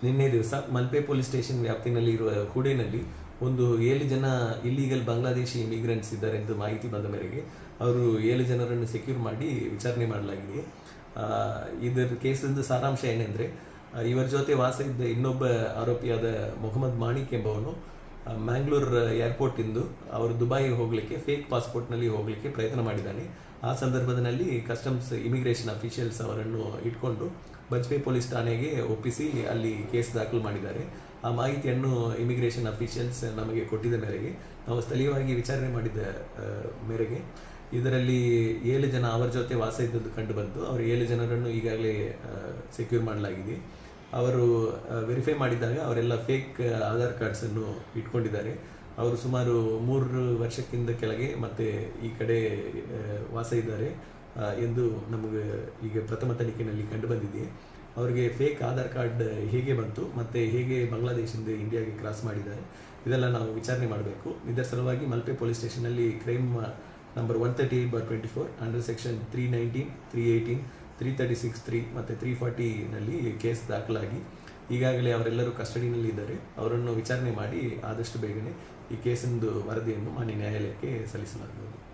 ನಿನ್ನೆ ದಿವಸ Malpe police station ವ್ಯಾಪ್ತಿನಲ್ಲಿ ಇರುವ ಹುಡೇನಲ್ಲಿ ಒಂದು ಏಳು ಜನ ಇಲ್ಲಿಗಲ್ ಬಾಂಗ್ಲಾದೇಶಿ ಇಮಿಗ್ರೆಂಟ್ಸ್ ಇದ್ದಾರೆ ಎಂದು ಮಾಹಿತಿ ಬಂದ ಮೇರೆಗೆ ಅವರು ಏಳು ಜನರನ್ನು ಸೆಕ್ಯೂರ್ ಮಾಡಿ ವಿಚಾರಣೆ ಮಾಡಲಾಗಿದೆ ಆ, ಇದರ ಕೇಸದ ಸಾರಾಂಶ ಏನೆಂದರೆ ಇವರ ಜೊತೆ ವಾಸ ಇದ್ದ ಇನ್ನೊಬ್ಬ ಆರೋಪಿಯಾದ ಮೊಹಮ್ಮದ್ ಮಾಣಿಕ್ ಎಂಬವನು ಆ, ಮ್ಯಾಂಗ್ಳೂರ್ ಏರ್ಪೋರ್ಟ್ ಇಂದು ಅವರು ದುಬೈ ಹೋಗಲಿಕ್ಕೆ ಫೇಕ್ ಪಾಸ್ಪೋರ್ಟ್ನಲ್ಲಿ ಹೋಗಲಿಕ್ಕೆ ಪ್ರಯತ್ನ ಮಾಡಿದ್ದಾನೆ ಆ ಸಂದರ್ಭದಲ್ಲಿ ಕಸ್ಟಮ್ಸ್ ಇಮಿಗ್ರೇಷನ್ ಅಫಿಷಿಯಲ್ಸ್ ಅವರನ್ನು ಇಟ್ಕೊಂಡು ಬಜ್ಪೆ ಪೊಲೀಸ್ ಠಾಣೆಗೆ ಒಪ್ಪಿಸಿ ಅಲ್ಲಿ ಕೇಸ್ ದಾಖಲು ಮಾಡಿದ್ದಾರೆ ಆ ಮಾಹಿತಿಯನ್ನು ಇಮಿಗ್ರೇಷನ್ ಅಫಿಷಿಯಲ್ಸ್ ನಮಗೆ ಕೊಟ್ಟಿದ್ದ ಮೇರೆಗೆ ನಾವು ಸ್ಥಳೀಯವಾಗಿ ವಿಚಾರಣೆ ಮಾಡಿದ ಆ, ಮೇರೆಗೆ ಇದರಲ್ಲಿ ಏಳು ಜನ ಅವರ ಜೊತೆ ವಾಸ ಇದ್ದದ್ದು ಕಂಡು ಬಂತು ಅವರು ಏಳು ಜನರನ್ನು ಈಗಾಗಲೇ ಸೆಕ್ಯೂರ್ ಮಾಡಲಾಗಿದೆ ಅವರು ವೆರಿಫೈ ಮಾಡಿದಾಗ ಅವರೆಲ್ಲ ಫೇಕ್ ಆಧಾರ್ ಕಾರ್ಡ್ಸ್ ಅನ್ನು ಇಟ್ಕೊಂಡಿದ್ದಾರೆ ಅವರು ಸುಮಾರು ಮೂರು ವರ್ಷಕ್ಕಿಂತ ಕೆಳಗೆ ಮತ್ತೆ ಈ ಕಡೆ ಆ, ವಾಸ ಇದ್ದಾರೆ ಆ, ಎಂದು ನಮಗೆ ಈಗ ಪ್ರಥಮ ತನಿಖೆಯಲ್ಲಿ ಕಂಡು ಬಂದಿದೆ ಅವರಿಗೆ ಫೇಕ್ ಆಧಾರ್ ಕಾರ್ಡ್ ಹೇಗೆ ಬಂತು ಮತ್ತೆ ಹೇಗೆ ಬಾಂಗ್ಲಾದೇಶದಿಂದ ಇಂಡಿಯಾಗೆ ಕ್ರಾಸ್ ಮಾಡಿದ್ದಾರೆ ಇದೆಲ್ಲ ನಾವು ವಿಚಾರಣೆ ಮಾಡಬೇಕು ಇದರ ಸಲುವಾಗಿ ಮಲ್ಪೆ ಪೊಲೀಸ್ ಸ್ಟೇಷನಲ್ಲಿ crime number one thirty eight bar twenty four under section three nineteen three eighteen three thirty six three ಮತ್ತು ತ್ರೀ ಫಾರ್ಟಿನಲ್ಲಿ ಕೇಸ್ ದಾಖಲಾಗಿ ಈಗಾಗಲೇ ಅವರೆಲ್ಲರೂ ಕಸ್ಟಡಿನಲ್ಲಿ ಇದ್ದಾರೆ ಅವರನ್ನು ವಿಚಾರಣೆ ಮಾಡಿ ಆದಷ್ಟು ಬೇಗನೆ ಈ ಕೇಸಿಂದು ವರದಿಯನ್ನು ಮಾನ್ಯ ನ್ಯಾಯಾಲಯಕ್ಕೆ ಸಲ್ಲಿಸಲಾಗುವುದು